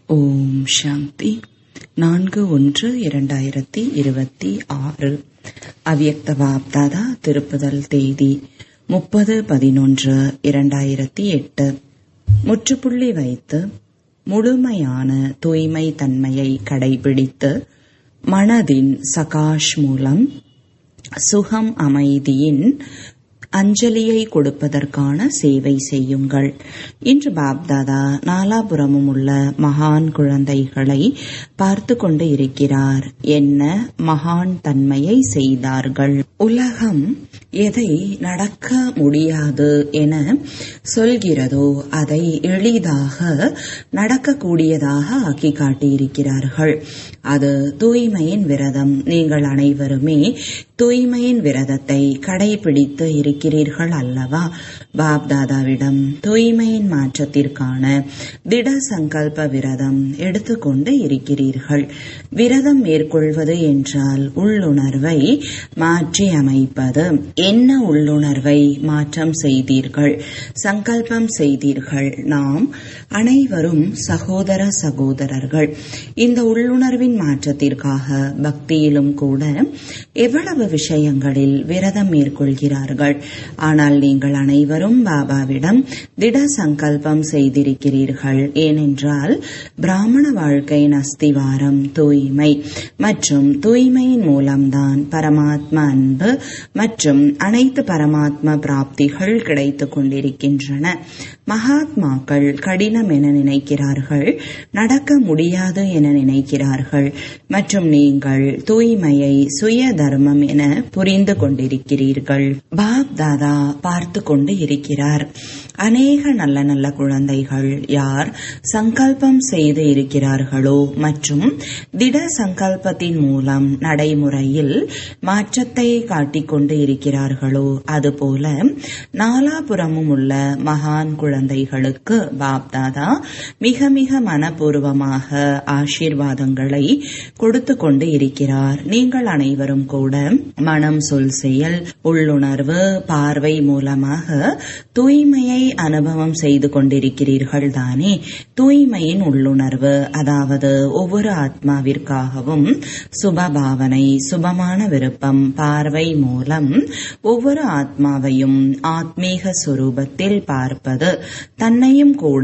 ஓம் சாந்தி நான்கு ஒன்று இரண்டாயிரத்தி இருபத்தி ஆறு அவ்யக்த வாப்தாதா திருப்புதல் தேதி முப்பது பதினொன்று இரண்டாயிரத்தி எட்டு முற்றுப்புள்ளி வைத்து முழுமையான தூய்மை தன்மையை கடைபிடித்து மனதின் சகாஷ் மூலம் சுகம் அமைதியின் அஞ்சலியை கொடுப்பதற்கான சேவை செய்யுங்கள் இன்று பாப்தாதா நாலாபுரமும் உள்ள மகான் குழந்தைகளை பார்த்து கொண்டு இருக்கிறார் என்ன மகான் தன்மையை செய்தார்கள் உலகம் எதை நடக்க முடியாது என சொல்கிறதோ அதை எளிதாக நடக்கக்கூடியதாக ஆக்கி காட்டியிருக்கிறார்கள் அது தூய்மையின் விரதம் நீங்கள் அனைவருமே தூய்மையின் விரதத்தை கடைபிடித்து இருக்கிறீர்கள் அல்லவா பாப்தாதாவிடம் தூய்மையின் மாற்றத்திற்கான திட சங்கல்ப விரதம் எடுத்துக்கொண்டு இருக்கிறீர்கள் விரதம் மேற்கொள்வது என்றால் உள்ளுணர்வை மாற்றி அமைப்பது என்ன உள்ளுணர்வை மாற்றம் செய்தீர்கள் சங்கல்பம் செய்தீர்கள் நாம் அனைவரும் சகோதர சகோதரர்கள் இந்த உள்ளுணர்வின் மாற்றத்திற்காக பக்தியிலும் கூட எவ்வளவு விஷயங்களில் விரதம் மேற்கொள்கிறார்கள் ஆனால் நீங்கள் அனைவரும் பாபாவிடம் திட சங்கல்பம் செய்திருக்கிறீர்கள் ஏனென்றால் பிராமண வாழ்க்கையின் அஸ்திவாரம் தூய்மை மற்றும் தூய்மையின் மூலம்தான் பரமாத்மா அன்பு மற்றும் அனைத்து பரமாத்மா பிராப்திகள் கிடைத்துக் கொண்டிருக்கின்றன மகாத்மாக்கள் கடினம் என நினைக்கிறார்கள் நடக்க முடியாது என நினைக்கிறார்கள் மற்றும் நீங்கள் தூய்மையை சுய தர்மம் என புரிந்து கொண்டிருக்கிறீர்கள் பாப் தாதா பார்த்து கொண்டு இருக்கிறார் அநேக நல்ல நல்ல குழந்தைகள் யார் சங்கல்பம் செய்து இருக்கிறார்களோ மற்றும் திட சங்கல்பத்தின் மூலம் நடைமுறையில் மாற்றத்தை காட்டிக்கொண்டு இருக்கிறார்களோ அதுபோல நாலாபுறமும் உள்ள மகான் குழந்தைகளுக்கு பாப்தாதா மிக மிக மனப்பூர்வமாக ஆசீர்வாதங்களை கொடுத்து கொண்டு இருக்கிறார் நீங்கள் அனைவரும் கூட மனம் சொல் செயல் உள்ளுணர்வு பார்வை மூலமாக தூய்மையை அனுபவம் செய்து கொண்டிருக்கிறீர்கள் தானே தூய்மையின் உள்ளுணர்வு அதாவது ஒவ்வொரு ஆத்மாவிற்காகவும் சுபபாவனை சுபமான விருப்பம் பார்வை மூலம் ஒவ்வொரு ஆத்மாவையும் ஆத்மீக சுரூபத்தில் பார்ப்பது தன்னையும் கூட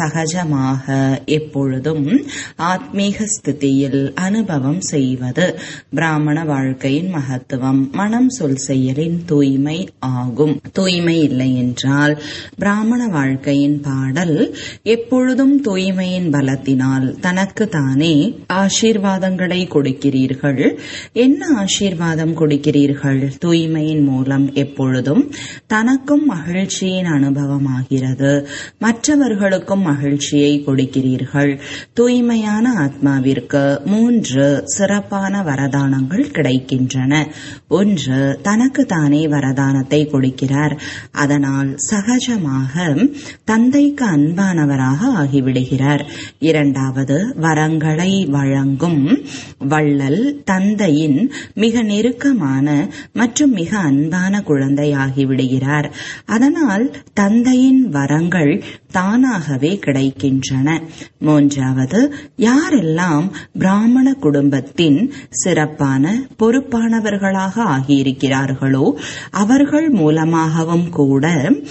சகஜமாக எப்பொழுதும் ஆத்மீக ஸ்திதியில் அனுபவம் செய்வது பிராமண வாழ்க்கையின் மகத்துவம் மனம் சொல் செயலின் தூய்மை ஆகும் தூய்மை இல்லை என்றால் பிராமண வாழ்க்கையின் பாடல் எப்பொழுதும் தூய்மையின் பலத்தினால் தனக்கு தானே ஆசீர்வாதங்களை கொடுக்கிறீர்கள் என்ன ஆசீர்வாதம் கொடுக்கிறீர்கள் தூய்மையின் மூலம் எப்பொழுதும் தனக்கும் மகிழ்ச்சியின் அனுபவமாகிறது மற்றவர்களுக்கும் மகிழ்ச்சியை கொடுக்கிறீர்கள் தூய்மையான ஆத்மாவிற்கு மூன்று சிறப்பான வரதானங்கள் கிடைக்கின்றன ஒன்று தனக்கு தானே வரதானத்தை கொடுக்கிறார் அதனால் சகஜமாக தந்தைக்கு அன்பானவராக ஆகிவிடுகிறார் இரண்டாவது வரங்களை வழங்கும் வள்ளல் தந்தையின் மிக நெருக்கமான மற்றும் மிக அன்பான குழந்தை ஆகிவிடுகிறார் அதனால் தந்தையின் வரங்கள் தானாகவே கிடைக்கின்றன மூன்றாவது யாரெல்லாம் பிராமண குடும்பத்தின் சிறப்பான பொறுப்பானவர்களாக ஆகியிருக்கிறார்களோ அவர்கள் மூலமாகவும் கூட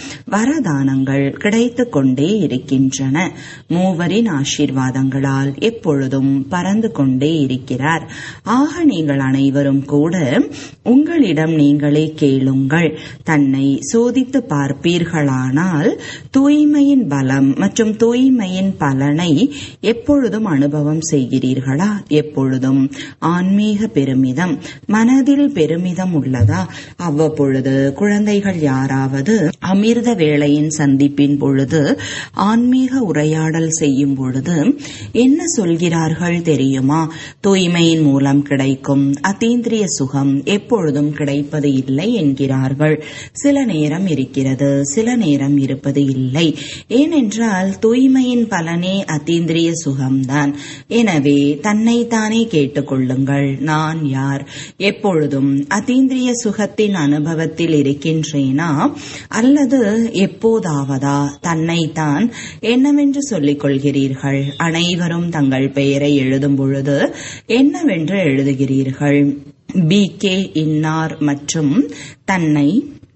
வரதானங்கள் கிடைத்து கொண்டே இருக்கின்றன மூவரின் ஆசீர்வாதங்களால் எப்பொழுதும் பறந்து கொண்டே இருக்கிறார் ஆக நீங்கள் அனைவரும் கூட உங்களிடம் நீங்களே கேளுங்கள் தன்னை சோதித்து பார்ப்பீர்களானால் தூய்மையின் பலம் மற்றும் தூய்மையின் பலனை எப்பொழுதும் அனுபவம் செய்கிறீர்களா எப்பொழுதும் ஆன்மீக பெருமிதம் மனதில் பெருமிதம் உள்ளதா அவ்வப்பொழுது குழந்தைகள் யாராவது அமிர்த வேளையின் சந்திப்பின் பொழுது ஆன்மீக உரையாடல் செய்யும் பொழுது என்ன சொல்கிறார்கள் தெரியுமா தூய்மையின் மூலம் கிடைக்கும் அத்தீந்திரிய சுகம் எப்பொழுதும் கிடைப்பது இல்லை என்கிறார்கள் சில நேரம் இருக்கிறது சில நேரம் இருப்பது இல்லை ஏனென்றால் தூய்மையின் பலனே அதீந்திரிய சுகம்தான் எனவே தன்னைத்தானே கேட்டுக்கொள்ளுங்கள் நான் யார் எப்பொழுதும் அதீந்திரிய சுகத்தின் அனுபவத்தில் இருக்கின்றேனா அல்லது எப்போதாவதா தன்னைத்தான் என்னவென்று சொல்லிக் கொள்கிறீர்கள் அனைவரும் தங்கள் பெயரை எழுதும் பொழுது என்னவென்று எழுதுகிறீர்கள் பி கே இன்னார் மற்றும் தன்னை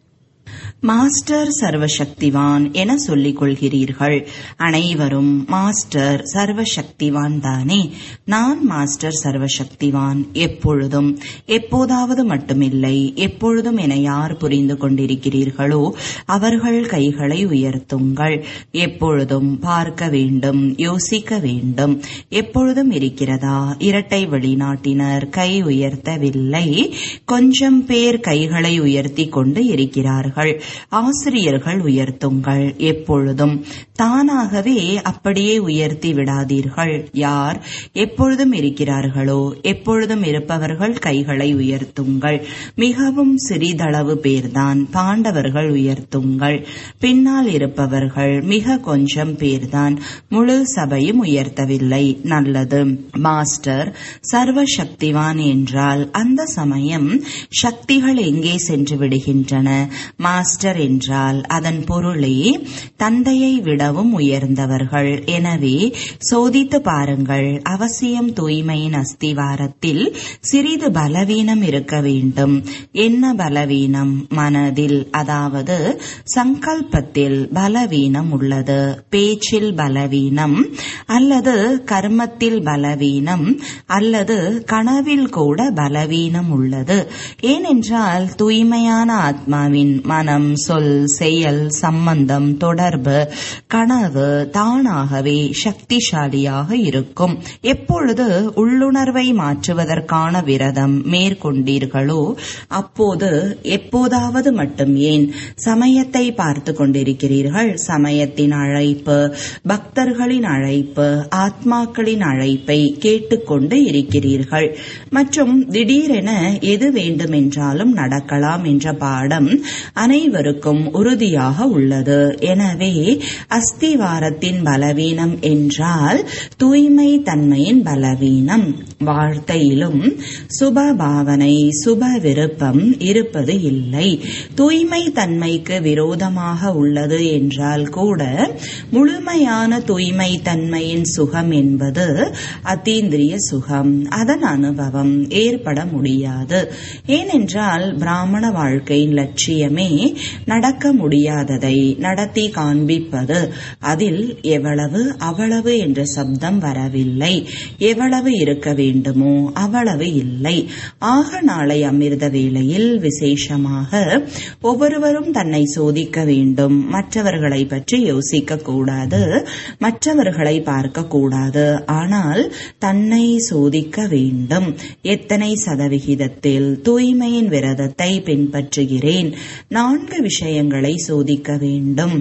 மாஸ்டர் சர்வசக்திவான் என சொல்லிக் கொள்கிறீர்கள் அனைவரும் மாஸ்டர் சர்வசக்திவான் தானே நான் மாஸ்டர் சர்வசக்திவான் எப்பொழுதும் எப்போதாவது மட்டுமில்லை எப்பொழுதும் என யார் புரிந்து கொண்டிருக்கிறீர்களோ அவர்கள் கைகளை உயர்த்துங்கள் எப்பொழுதும் பார்க்க வேண்டும் யோசிக்க வேண்டும் எப்பொழுதும் இருக்கிறதா இரட்டை வெளிநாட்டினர் கை உயர்த்தவில்லை கொஞ்சம் பேர் கைகளை உயர்த்தி கொண்டு இருக்கிறார்கள் ஆசிரியர்கள் உயர்த்துங்கள் எப்பொழுதும் தானாகவே அப்படியே உயர்த்தி விடாதீர்கள் யார் எப்பொழுதும் இருக்கிறார்களோ எப்பொழுதும் இருப்பவர்கள் கைகளை உயர்த்துங்கள் மிகவும் சிறிதளவு பேர்தான் பாண்டவர்கள் உயர்த்துங்கள் பின்னால் இருப்பவர்கள் மிக கொஞ்சம் பேர்தான் முழு சபையும் உயர்த்தவில்லை நல்லது மாஸ்டர் சர்வசக்திவான் என்றால் அந்த சமயம் சக்திகள் எங்கே சென்று விடுகின்றன மாஸ்டர் என்றால் அதன் பொருளே தந்தையை விடவும் உயர்ந்தவர்கள் எனவே சோதித்து பாருங்கள் அவசியம் தூய்மையின் அஸ்திவாரத்தில் சிறிது பலவீனம் இருக்க வேண்டும் என்ன பலவீனம் மனதில் அதாவது சங்கல்பத்தில் பலவீனம் உள்ளது பேச்சில் பலவீனம் அல்லது கர்மத்தில் பலவீனம் அல்லது கனவில் கூட பலவீனம் உள்ளது ஏனென்றால் தூய்மையான ஆத்மாவின் மனம் சொல் செயல் சம்பந்தம் தொடர்பு கனவு தானாகவே சக்திசாலியாக இருக்கும் எப்பொழுது உள்ளுணர்வை மாற்றுவதற்கான விரதம் மேற்கொண்டீர்களோ அப்போது எப்போதாவது மட்டும் ஏன் சமயத்தை பார்த்து கொண்டிருக்கிறீர்கள் சமயத்தின் அழைப்பு பக்தர்களின் அழைப்பு ஆத்மாக்களின் அழைப்பை கேட்டுக்கொண்டு இருக்கிறீர்கள் மற்றும் திடீரென எது வேண்டுமென்றாலும் நடக்கலாம் என்ற பாடம் அனைவருக்கும் உறுதியாக உள்ளது எனவே அஸ்திவாரத்தின் பலவீனம் என்றால் தூய்மை தன்மையின் பலவீனம் வாழ்த்தையிலும் சுப பாவனை சுப விருப்பம் இருப்பது இல்லை தூய்மை தன்மைக்கு விரோதமாக உள்ளது என்றால் கூட முழுமையான தூய்மை தன்மையின் சுகம் என்பது அத்தீந்திரிய சுகம் அதன் அனுபவம் ஏற்பட முடியாது ஏனென்றால் பிராமண வாழ்க்கையின் லட்சியமே நடக்க முடியாததை நடத்தி காண்பிப்பது அதில் எவ்வளவு அவ்வளவு என்ற சப்தம் வரவில்லை எவ்வளவு இருக்க வேண்டுமோ அவ்வளவு இல்லை ஆக நாளை அமிர்த வேளையில் விசேஷமாக ஒவ்வொருவரும் தன்னை சோதிக்க வேண்டும் மற்றவர்களை பற்றி யோசிக்க கூடாது மற்றவர்களை பார்க்க கூடாது ஆனால் தன்னை சோதிக்க வேண்டும் எத்தனை சதவிகிதத்தில் தூய்மையின் விரதத்தை பின்பற்றுகிறேன் நான்கு விஷயங்களை சோதிக்க வேண்டும்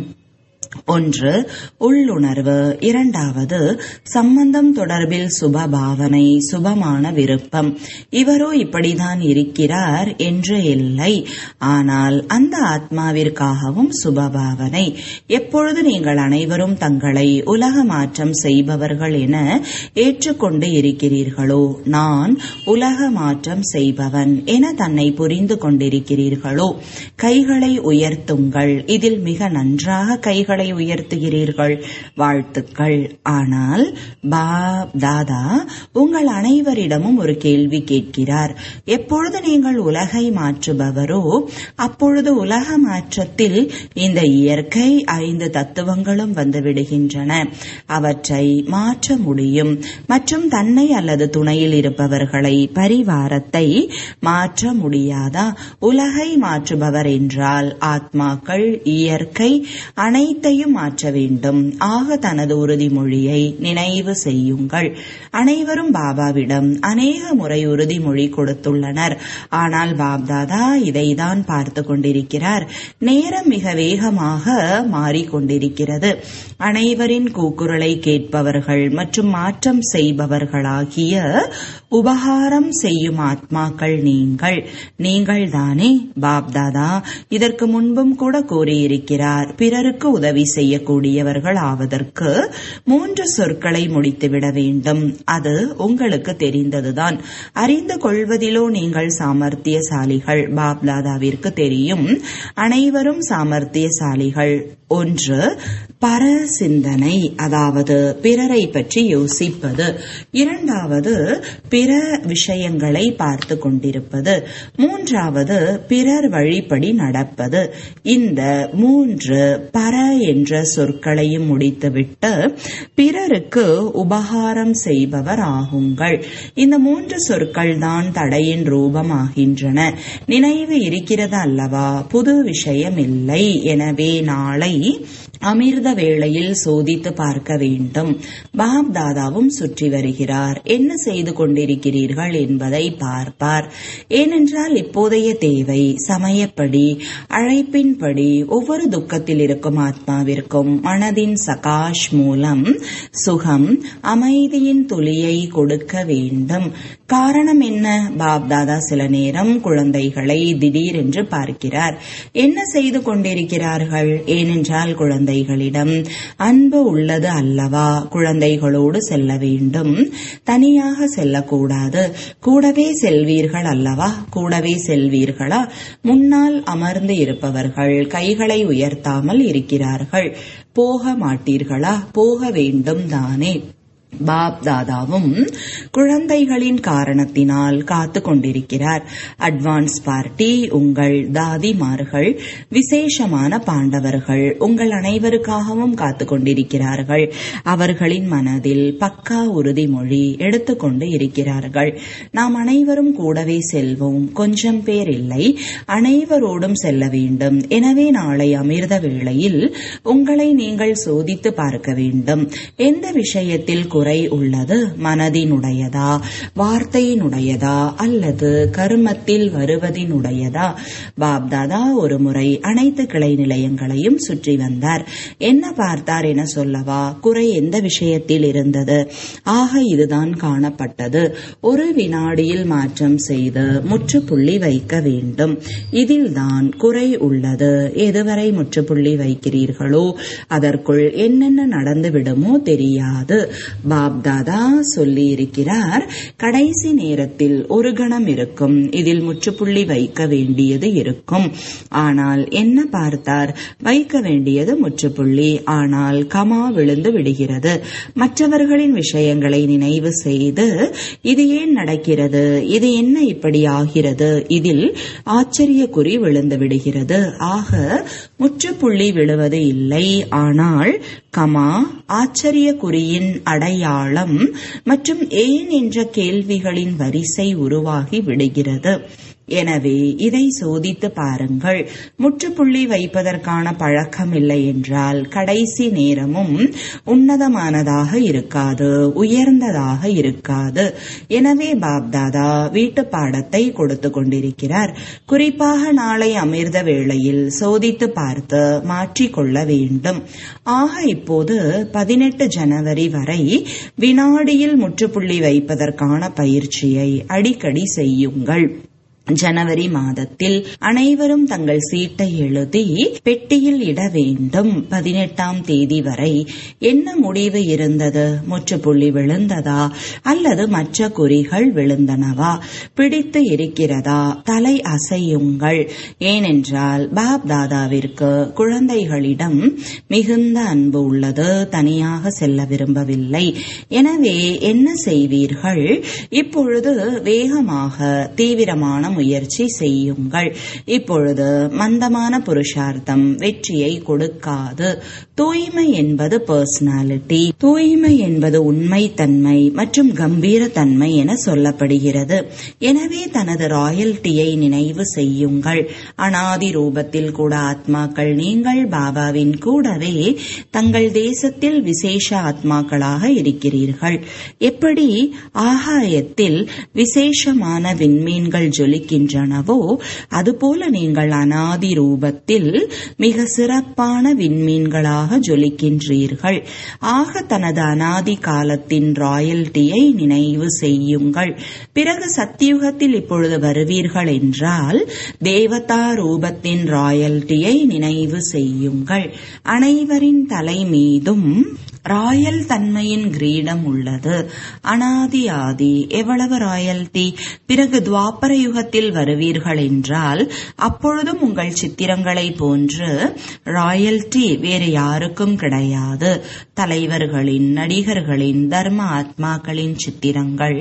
ஒன்று உள்ளுணர்வு இரண்டாவது சம்பந்தம் தொடர்பில் சுப பாவனை சுபமான விருப்பம் இவரோ இப்படிதான் இருக்கிறார் என்று இல்லை ஆனால் அந்த ஆத்மாவிற்காகவும் சுப பாவனை எப்பொழுது நீங்கள் அனைவரும் தங்களை உலக மாற்றம் செய்பவர்கள் என ஏற்றுக்கொண்டு இருக்கிறீர்களோ நான் உலக மாற்றம் செய்பவன் என தன்னை புரிந்து கொண்டிருக்கிறீர்களோ கைகளை உயர்த்துங்கள் இதில் மிக நன்றாக கைகளை கைகளை உயர்த்துகிறீர்கள் வாழ்த்துக்கள் ஆனால் பாப் தாதா உங்கள் அனைவரிடமும் ஒரு கேள்வி கேட்கிறார் எப்பொழுது நீங்கள் உலகை மாற்றுபவரோ அப்பொழுது உலக மாற்றத்தில் இந்த இயற்கை ஐந்து தத்துவங்களும் வந்து விடுகின்றன அவற்றை மாற்ற முடியும் மற்றும் தன்னை அல்லது துணையில் இருப்பவர்களை பரிவாரத்தை மாற்ற முடியாதா உலகை மாற்றுபவர் என்றால் ஆத்மாக்கள் இயற்கை அனைத்தையும் மாற்ற வேண்டும் ஆக தனது உறுதிமொழியை நினைவு செய்யுங்கள் அனைவரும் பாபாவிடம் அநேக முறை உறுதிமொழி கொடுத்துள்ளனர் ஆனால் பாப்தாதா இதைதான் பார்த்து கொண்டிருக்கிறார் நேரம் மிக வேகமாக மாறிக்கொண்டிருக்கிறது அனைவரின் கூக்குரலை கேட்பவர்கள் மற்றும் மாற்றம் செய்பவர்களாகிய உபகாரம் செய்யும் ஆத்மாக்கள் நீங்கள் நீங்கள் தானே பாப்தாதா இதற்கு முன்பும் கூட கூறியிருக்கிறார் பிறருக்கு உதவி உதவி செய்யக்கூடியவர்கள் ஆவதற்கு மூன்று சொற்களை முடித்துவிட வேண்டும் அது உங்களுக்கு தெரிந்ததுதான் அறிந்து கொள்வதிலோ நீங்கள் சாமர்த்தியசாலிகள் பாப்தாதாவிற்கு தெரியும் அனைவரும் சாமர்த்தியசாலிகள் ஒன்று பர சிந்தனை அதாவது பிறரை பற்றி யோசிப்பது இரண்டாவது பிற விஷயங்களை பார்த்து கொண்டிருப்பது மூன்றாவது பிறர் வழிப்படி நடப்பது இந்த மூன்று பர என்ற சொற்களையும் முடித்துவிட்டு பிறருக்கு உபகாரம் செய்பவர் ஆகுங்கள் இந்த மூன்று சொற்கள் தான் தடையின் ரூபமாகின்றன நினைவு இருக்கிறது அல்லவா புது விஷயம் இல்லை எனவே நாளை அமிர்த வேளையில் சோதித்து பார்க்க வேண்டும் பாப் தாதாவும் சுற்றி வருகிறார் என்ன செய்து கொண்டிருக்கிறீர்கள் என்பதை பார்ப்பார் ஏனென்றால் இப்போதைய தேவை சமயப்படி அழைப்பின்படி ஒவ்வொரு துக்கத்தில் இருக்கும் ஆத்மாவிற்கும் மனதின் சகாஷ் மூலம் சுகம் அமைதியின் துளியை கொடுக்க வேண்டும் காரணம் என்ன பாப் தாதா சில நேரம் குழந்தைகளை திடீரென்று பார்க்கிறார் என்ன செய்து கொண்டிருக்கிறார்கள் ஏனென்றால் குழந்தைகளிடம் அன்பு உள்ளது அல்லவா குழந்தைகளோடு செல்ல வேண்டும் தனியாக செல்லக்கூடாது கூடவே செல்வீர்கள் அல்லவா கூடவே செல்வீர்களா முன்னால் அமர்ந்து இருப்பவர்கள் கைகளை உயர்த்தாமல் இருக்கிறார்கள் போக மாட்டீர்களா போக வேண்டும் தானே பாப் தாதாவும் குழந்தைகளின் காரணத்தினால் காத்து கொண்டிருக்கிறார் அட்வான்ஸ் பார்ட்டி உங்கள் தாதிமார்கள் விசேஷமான பாண்டவர்கள் உங்கள் அனைவருக்காகவும் காத்து கொண்டிருக்கிறார்கள் அவர்களின் மனதில் பக்கா உறுதிமொழி எடுத்துக்கொண்டு இருக்கிறார்கள் நாம் அனைவரும் கூடவே செல்வோம் கொஞ்சம் பேர் இல்லை அனைவரோடும் செல்ல வேண்டும் எனவே நாளை அமிர்த வேளையில் உங்களை நீங்கள் சோதித்து பார்க்க வேண்டும் எந்த விஷயத்தில் குறை உள்ளது மனதினுடையதா வார்த்தையினுடையதா அல்லது கருமத்தில் வருவதினுடையதா பாப்தாதா ஒரு முறை அனைத்து கிளை நிலையங்களையும் சுற்றி வந்தார் என்ன பார்த்தார் என சொல்லவா குறை எந்த விஷயத்தில் இருந்தது ஆக இதுதான் காணப்பட்டது ஒரு வினாடியில் மாற்றம் செய்து முற்றுப்புள்ளி வைக்க வேண்டும் இதில்தான் குறை உள்ளது எதுவரை முற்றுப்புள்ளி வைக்கிறீர்களோ அதற்குள் என்னென்ன நடந்து விடுமோ தெரியாது பாப்தாதா சொல்லி இருக்கிறார் கடைசி நேரத்தில் ஒரு கணம் இருக்கும் இதில் முற்றுப்புள்ளி வைக்க வேண்டியது இருக்கும் ஆனால் என்ன பார்த்தார் வைக்க வேண்டியது முற்றுப்புள்ளி ஆனால் கமா விழுந்து விடுகிறது மற்றவர்களின் விஷயங்களை நினைவு செய்து இது ஏன் நடக்கிறது இது என்ன இப்படி ஆகிறது இதில் ஆச்சரிய குறி விழுந்து விடுகிறது ஆக முற்றுப்புள்ளி விழுவது இல்லை ஆனால் கமா ஆச்சரிய குறியின் அடையாளம் மற்றும் ஏன் என்ற கேள்விகளின் வரிசை உருவாகி விடுகிறது எனவே இதை சோதித்து பாருங்கள் முற்றுப்புள்ளி வைப்பதற்கான பழக்கம் இல்லை என்றால் கடைசி நேரமும் உன்னதமானதாக இருக்காது உயர்ந்ததாக இருக்காது எனவே பாப்தாதா வீட்டு பாடத்தை கொடுத்து கொண்டிருக்கிறார் குறிப்பாக நாளை அமிர்த வேளையில் சோதித்து பார்த்து மாற்றிக்கொள்ள வேண்டும் ஆக இப்போது பதினெட்டு ஜனவரி வரை வினாடியில் முற்றுப்புள்ளி வைப்பதற்கான பயிற்சியை அடிக்கடி செய்யுங்கள் ஜனவரி மாதத்தில் அனைவரும் தங்கள் சீட்டை எழுதி பெட்டியில் இட வேண்டும் பதினெட்டாம் தேதி வரை என்ன முடிவு இருந்தது முற்றுப்புள்ளி விழுந்ததா அல்லது மற்ற குறிகள் விழுந்தனவா பிடித்து இருக்கிறதா தலை அசையுங்கள் ஏனென்றால் பாப் தாதாவிற்கு குழந்தைகளிடம் மிகுந்த அன்பு உள்ளது தனியாக செல்ல விரும்பவில்லை எனவே என்ன செய்வீர்கள் இப்பொழுது வேகமாக தீவிரமான முயற்சி செய்யுங்கள் இப்பொழுது மந்தமான புருஷார்த்தம் வெற்றியை கொடுக்காது தூய்மை என்பது பர்சனாலிட்டி தூய்மை என்பது உண்மைத்தன்மை மற்றும் கம்பீர தன்மை என சொல்லப்படுகிறது எனவே தனது ராயல்ட்டியை நினைவு செய்யுங்கள் அனாதி ரூபத்தில் கூட ஆத்மாக்கள் நீங்கள் பாபாவின் கூடவே தங்கள் தேசத்தில் விசேஷ ஆத்மாக்களாக இருக்கிறீர்கள் எப்படி ஆகாயத்தில் விசேஷமான விண்மீன்கள் ஜொலி ஜொலிக்கின்றனவோ அதுபோல நீங்கள் அனாதி ரூபத்தில் மிக சிறப்பான விண்மீன்களாக ஜொலிக்கின்றீர்கள் ஆக தனது அனாதி காலத்தின் ராயல்டியை நினைவு செய்யுங்கள் பிறகு சத்தியுகத்தில் இப்பொழுது வருவீர்கள் என்றால் தேவதா ரூபத்தின் ராயல்டியை நினைவு செய்யுங்கள் அனைவரின் தலை மீதும் ராயல் தன்மையின் கிரீடம் உள்ளது அனாதி ஆதி எவ்வளவு ராயல்டி பிறகு துவாபர யுகத்தில் வருவீர்கள் என்றால் அப்பொழுதும் உங்கள் சித்திரங்களை போன்று ராயல்டி வேறு யாருக்கும் கிடையாது தலைவர்களின் நடிகர்களின் தர்ம ஆத்மாக்களின் சித்திரங்கள்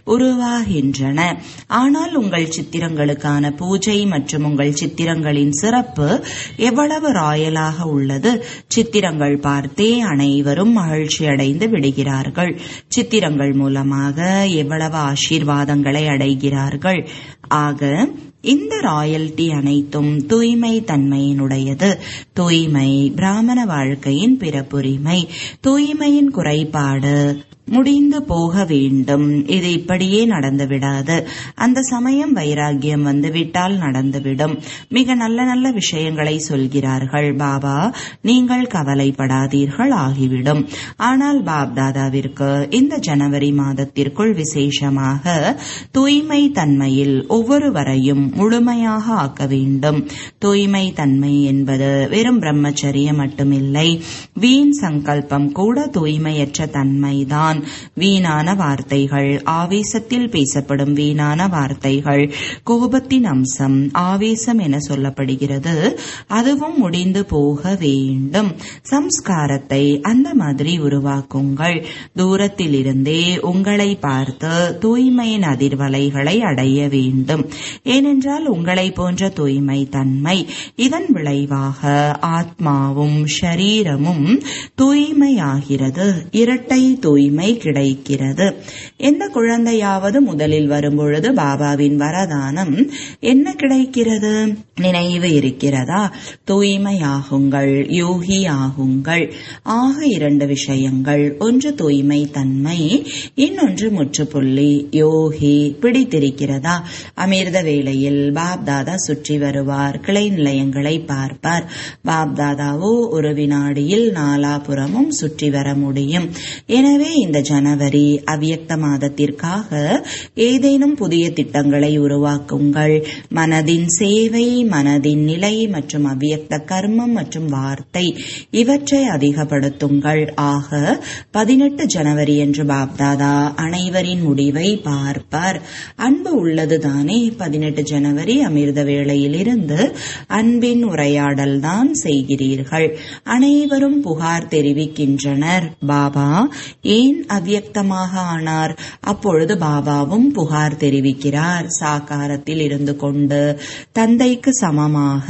உருவாகின்றன ஆனால் உங்கள் சித்திரங்களுக்கான பூஜை மற்றும் உங்கள் சித்திரங்களின் சிறப்பு எவ்வளவு ராயலாக உள்ளது சித்திரங்கள் பார்த்தே அனைவரும் மகிழ்ச்சி அடைந்து விடுகிறார்கள் சித்திரங்கள் மூலமாக எவ்வளவு ஆசீர்வாதங்களை அடைகிறார்கள் ஆக இந்த ராயல்டி அனைத்தும் தூய்மை தன்மையினுடையது தூய்மை பிராமண வாழ்க்கையின் பிறப்புரிமை தூய்மையின் குறைபாடு முடிந்து போக வேண்டும் இது இப்படியே நடந்துவிடாது அந்த சமயம் வைராகியம் வந்துவிட்டால் நடந்துவிடும் மிக நல்ல நல்ல விஷயங்களை சொல்கிறார்கள் பாபா நீங்கள் கவலைப்படாதீர்கள் ஆகிவிடும் ஆனால் பாப் தாதாவிற்கு இந்த ஜனவரி மாதத்திற்குள் விசேஷமாக தூய்மை தன்மையில் ஒவ்வொருவரையும் முழுமையாக ஆக்க வேண்டும் தூய்மை தன்மை என்பது வெறும் பிரம்மச்சரியம் மட்டுமில்லை வீண் சங்கல்பம் கூட தூய்மையற்ற தன்மைதான் வீணான வார்த்தைகள் ஆவேசத்தில் பேசப்படும் வீணான வார்த்தைகள் கோபத்தின் அம்சம் ஆவேசம் என சொல்லப்படுகிறது அதுவும் முடிந்து போக வேண்டும் சம்ஸ்காரத்தை அந்த மாதிரி உருவாக்குங்கள் தூரத்தில் இருந்தே உங்களை பார்த்து தூய்மையின் அதிர்வலைகளை அடைய வேண்டும் ஏனென்றால் உங்களை போன்ற தூய்மை தன்மை இதன் விளைவாக ஆத்மாவும் ஷரீரமும் தூய்மையாகிறது இரட்டை தூய்மை கிடைக்கிறது எந்த குழந்தையாவது முதலில் வரும்பொழுது பாபாவின் வரதானம் என்ன கிடைக்கிறது நினைவு இருக்கிறதா தூய்மையாகுங்கள் யோகி ஆகுங்கள் ஆக இரண்டு விஷயங்கள் ஒன்று தூய்மை தன்மை இன்னொன்று முற்றுப்புள்ளி யோகி பிடித்திருக்கிறதா அமிர்த வேளையில் பாப் தாதா சுற்றி வருவார் கிளை நிலையங்களை பார்ப்பார் பாப் தாதாவோ ஒரு வினாடியில் நாலாபுறமும் சுற்றி வர முடியும் எனவே இந்த ஜனவரி அவ்யக்த மாதத்திற்காக ஏதேனும் புதிய திட்டங்களை உருவாக்குங்கள் மனதின் சேவை மனதின் நிலை மற்றும் அவ்யக்த கர்மம் மற்றும் வார்த்தை இவற்றை அதிகப்படுத்துங்கள் ஆக பதினெட்டு ஜனவரி என்று பாப்தாதா அனைவரின் முடிவை பார்ப்பார் அன்பு உள்ளதுதானே பதினெட்டு ஜனவரி அமிர்த வேளையிலிருந்து அன்பின் உரையாடல் தான் செய்கிறீர்கள் அனைவரும் புகார் தெரிவிக்கின்றனர் பாபா ஏன் அவ்யக்தமாக ஆனார் அப்பொழுது பாபாவும் புகார் தெரிவிக்கிறார் சாக்காரத்தில் இருந்து கொண்டு தந்தைக்கு சமமாக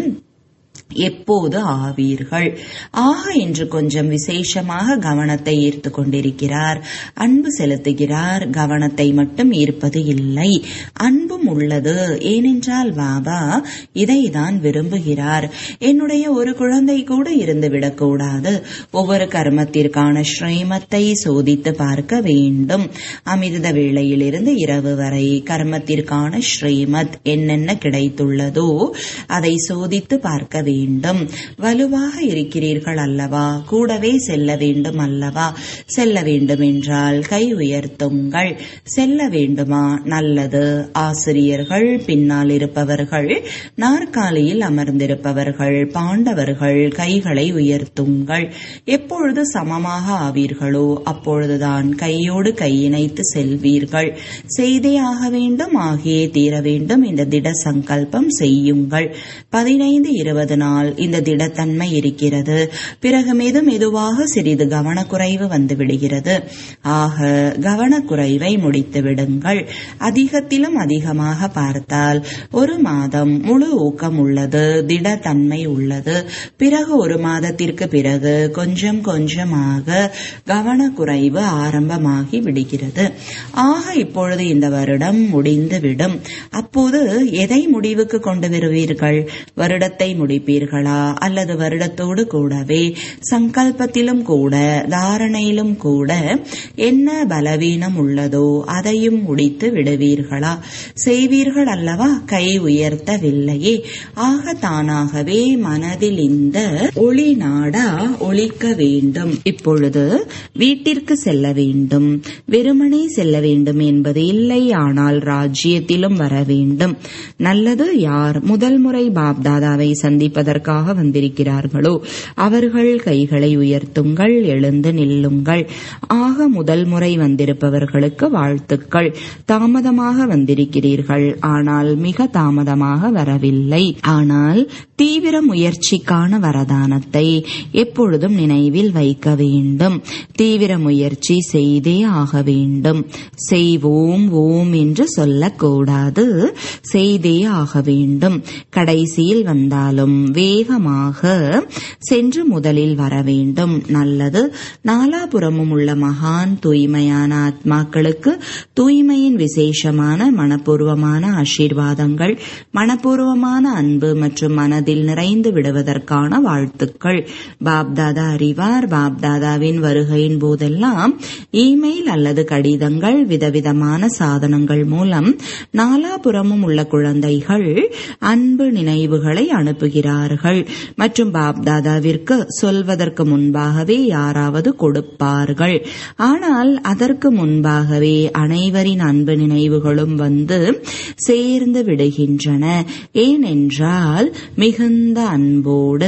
எப்போது ஆவீர்கள் ஆக இன்று கொஞ்சம் விசேஷமாக கவனத்தை ஈர்த்து கொண்டிருக்கிறார் அன்பு செலுத்துகிறார் கவனத்தை மட்டும் ஈர்ப்பது இல்லை அன்பும் உள்ளது ஏனென்றால் பாபா இதைதான் விரும்புகிறார் என்னுடைய ஒரு குழந்தை கூட இருந்து விடக்கூடாது ஒவ்வொரு கர்மத்திற்கான ஸ்ரீமத்தை சோதித்து பார்க்க வேண்டும் அமிர்த வேளையிலிருந்து இரவு வரை கர்மத்திற்கான ஸ்ரீமத் என்னென்ன கிடைத்துள்ளதோ அதை சோதித்து பார்க்க வேண்டும் வேண்டும் வலுவாக இருக்கிறீர்கள் அல்லவா கூடவே செல்ல வேண்டும் அல்லவா செல்ல வேண்டும் என்றால் கை உயர்த்துங்கள் செல்ல வேண்டுமா நல்லது ஆசிரியர்கள் பின்னால் இருப்பவர்கள் நாற்காலியில் அமர்ந்திருப்பவர்கள் பாண்டவர்கள் கைகளை உயர்த்துங்கள் எப்பொழுது சமமாக ஆவீர்களோ அப்பொழுதுதான் கையோடு கையிணைத்து செல்வீர்கள் செய்தே ஆக வேண்டும் ஆகியே தீர வேண்டும் இந்த திட சங்கல்பம் செய்யுங்கள் பதினைந்து இருபது நாள் இந்த திடத்தன்மை இருக்கிறது பிறகு மெது மெதுவாக சிறிது கவனக்குறைவு வந்து விடுகிறது ஆக கவனக்குறைவை முடித்து விடுங்கள் அதிகத்திலும் அதிகமாக பார்த்தால் ஒரு மாதம் முழு ஊக்கம் உள்ளது திடத்தன்மை உள்ளது பிறகு ஒரு மாதத்திற்கு பிறகு கொஞ்சம் கொஞ்சமாக கவனக்குறைவு ஆரம்பமாகி விடுகிறது ஆக இப்பொழுது இந்த வருடம் முடிந்துவிடும் அப்போது எதை முடிவுக்கு கொண்டு வருவீர்கள் வருடத்தை முடிப்பீர்கள் விடுவீர்களா அல்லது வருடத்தோடு கூடவே சங்கல்பத்திலும் கூட தாரணையிலும் கூட என்ன பலவீனம் உள்ளதோ அதையும் முடித்து விடுவீர்களா செய்வீர்கள் அல்லவா கை உயர்த்தவில்லையே ஆக தானாகவே மனதில் இந்த ஒளி நாடா ஒழிக்க வேண்டும் இப்பொழுது வீட்டிற்கு செல்ல வேண்டும் வெறுமனே செல்ல வேண்டும் என்பது இல்லை ஆனால் ராஜ்யத்திலும் வர வேண்டும் நல்லது யார் முதல் முறை பாப்தாதாவை சந்திப்பதற்காக வந்திருக்கிறார்களோ அவர்கள் கைகளை உயர்த்துங்கள் எழுந்து நில்லுங்கள் ஆக முதல் முறை வந்திருப்பவர்களுக்கு வாழ்த்துக்கள் தாமதமாக வந்திருக்கிறீர்கள் ஆனால் மிக தாமதமாக வரவில்லை ஆனால் தீவிர முயற்சிக்கான வரதானத்தை எப்பொழுதும் நினைவில் வைக்க வேண்டும் தீவிர முயற்சி செய்தே ஆக வேண்டும் செய்வோம் ஓம் என்று சொல்லக்கூடாது செய்தே ஆக வேண்டும் கடைசியில் வந்தாலும் வேகமாக சென்று முதலில் வர வேண்டும் நல்லது நாலாபுறமும் உள்ள மகான் தூய்மையான ஆத்மாக்களுக்கு தூய்மையின் விசேஷமான மனப்பூர்வமான ஆசீர்வாதங்கள் மனப்பூர்வமான அன்பு மற்றும் மனதில் நிறைந்து விடுவதற்கான வாழ்த்துக்கள் பாப்தாதா அறிவார் பாப்தாதாவின் வருகையின் போதெல்லாம் இமெயில் அல்லது கடிதங்கள் விதவிதமான சாதனங்கள் மூலம் நாலாபுறமும் உள்ள குழந்தைகள் அன்பு நினைவுகளை அனுப்புகிறார்கள் மற்றும் பாப்தாதாவிற்கு சொல்வதற்கு முன்பாகவே யாராவது கொடுப்பார்கள் ஆனால் அதற்கு முன்பாகவே அனைவரின் அன்பு நினைவுகளும் வந்து சேர்ந்து விடுகின்றன ஏனென்றால் மிகுந்த அன்போடு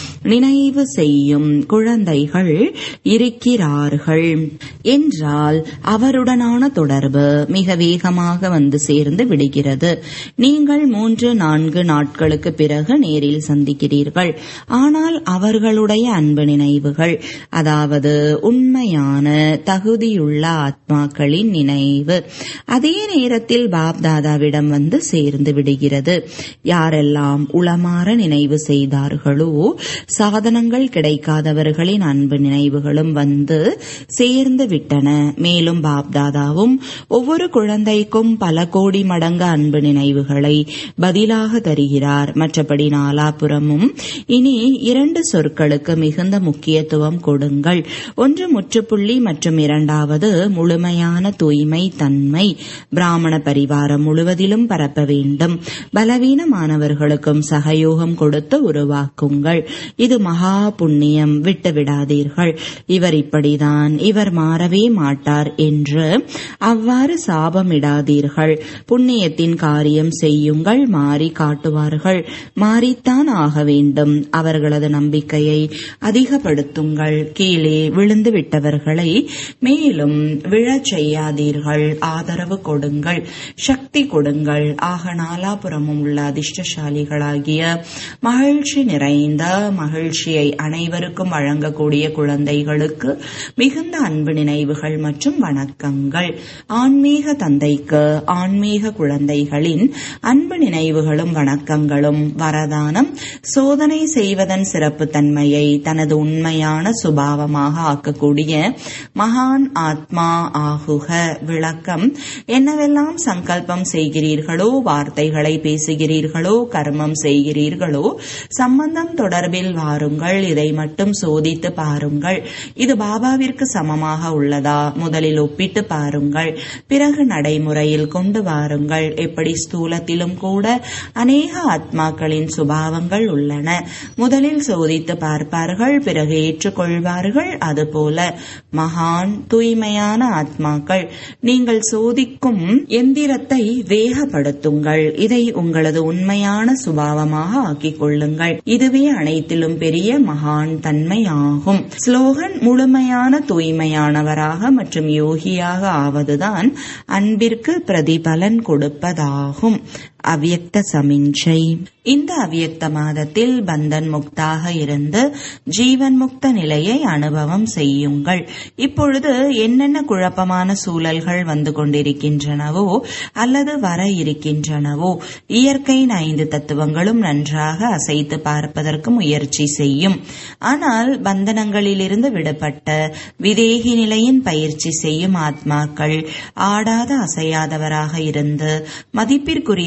நினைவு செய்யும் குழந்தைகள் இருக்கிறார்கள் என்றால் அவருடனான தொடர்பு மிக வேகமாக வந்து சேர்ந்து விடுகிறது நீங்கள் மூன்று நான்கு நாட்களுக்கு பிறகு நேரில் சந்திக்கிறீர்கள் ஆனால் அவர்களுடைய அன்பு நினைவுகள் அதாவது உண்மையான தகுதியுள்ள ஆத்மாக்களின் நினைவு அதே நேரத்தில் பாப்தாதாவிடம் வந்து சேர்ந்து விடுகிறது யாரெல்லாம் உளமாற நினைவு செய்தார்களோ சாதனங்கள் கிடைக்காதவர்களின் அன்பு நினைவுகளும் வந்து சேர்ந்து விட்டன மேலும் பாப்தாதாவும் ஒவ்வொரு குழந்தைக்கும் பல கோடி மடங்கு அன்பு நினைவுகளை பதிலாக தருகிறார் மற்றபடி நாலாபுறமும் இனி இரண்டு சொற்களுக்கு மிகுந்த முக்கியத்துவம் கொடுங்கள் ஒன்று முற்றுப்புள்ளி மற்றும் இரண்டாவது முழுமையான தூய்மை தன்மை பிராமண பரிவாரம் முழுவதிலும் பரப்ப வேண்டும் பலவீனமானவர்களுக்கும் சகயோகம் கொடுத்து உருவாக்குங்கள் இது மகா புண்ணியம் விட்டு விடாதீர்கள் இவர் இப்படிதான் இவர் மாறவே மாட்டார் என்று அவ்வாறு சாபமிடாதீர்கள் புண்ணியத்தின் காரியம் செய்யுங்கள் மாறி காட்டுவார்கள் மாறித்தான் ஆக வேண்டும் அவர்களது நம்பிக்கையை அதிகப்படுத்துங்கள் கீழே விழுந்து விட்டவர்களை மேலும் விழச் செய்யாதீர்கள் ஆதரவு கொடுங்கள் சக்தி கொடுங்கள் ஆக நாலாபுறமும் உள்ள அதிர்ஷ்டசாலிகளாகிய மகிழ்ச்சி நிறைந்த மகிழ்ச்சியை அனைவருக்கும் வழங்கக்கூடிய குழந்தைகளுக்கு மிகுந்த அன்பு நினைவுகள் மற்றும் வணக்கங்கள் ஆன்மீக தந்தைக்கு ஆன்மீக குழந்தைகளின் அன்பு நினைவுகளும் வணக்கங்களும் வரதானம் சோதனை செய்வதன் சிறப்பு தன்மையை தனது உண்மையான சுபாவமாக ஆக்கக்கூடிய மகான் ஆத்மா ஆகுக விளக்கம் என்னவெல்லாம் சங்கல்பம் செய்கிறீர்களோ வார்த்தைகளை பேசுகிறீர்களோ கர்மம் செய்கிறீர்களோ சம்பந்தம் தொடர்பில் வாருங்கள் இதை மட்டும் சோதித்து பாருங்கள் இது பாபாவிற்கு சமமாக உள்ளதா முதலில் ஒப்பிட்டு பாருங்கள் பிறகு நடைமுறையில் கொண்டு வாருங்கள் எப்படி ஸ்தூலத்திலும் கூட அநேக ஆத்மாக்களின் சுபாவங்கள் உள்ளன முதலில் சோதித்து பார்ப்பார்கள் பிறகு ஏற்றுக்கொள்வார்கள் அதுபோல மகான் தூய்மையான ஆத்மாக்கள் நீங்கள் சோதிக்கும் எந்திரத்தை வேகப்படுத்துங்கள் இதை உங்களது உண்மையான சுபாவமாக ஆக்கிக் கொள்ளுங்கள் இதுவே அனைத்திலும் பெரிய மகான் தன்மை ஆகும் ஸ்லோகன் முழுமையான தூய்மையானவராக மற்றும் யோகியாக ஆவதுதான் அன்பிற்கு பிரதிபலன் கொடுப்பதாகும் அவ்யக்த சமிஞ்சை இந்த அவ்யக்த மாதத்தில் பந்தன் முக்தாக இருந்து ஜீவன் முக்த நிலையை அனுபவம் செய்யுங்கள் இப்பொழுது என்னென்ன குழப்பமான சூழல்கள் வந்து கொண்டிருக்கின்றனவோ அல்லது வர இருக்கின்றனவோ இயற்கையின் ஐந்து தத்துவங்களும் நன்றாக அசைத்து பார்ப்பதற்கு முயற்சி செய்யும் ஆனால் பந்தனங்களிலிருந்து விடுபட்ட விதேகி நிலையின் பயிற்சி செய்யும் ஆத்மாக்கள் ஆடாத அசையாதவராக இருந்து மதிப்பிற்குரிய வகையில்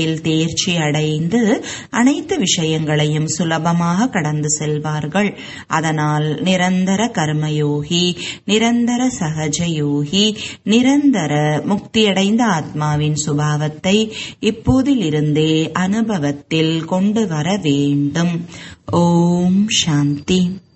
வாழ்க்கையில் தேர்ச்சி அடைந்து அனைத்து விஷயங்களையும் சுலபமாக கடந்து செல்வார்கள் அதனால் நிரந்தர கர்மயோகி நிரந்தர சகஜ யோகி நிரந்தர முக்தியடைந்த ஆத்மாவின் சுபாவத்தை இப்போதிலிருந்தே அனுபவத்தில் கொண்டு வர வேண்டும் ஓம் சாந்தி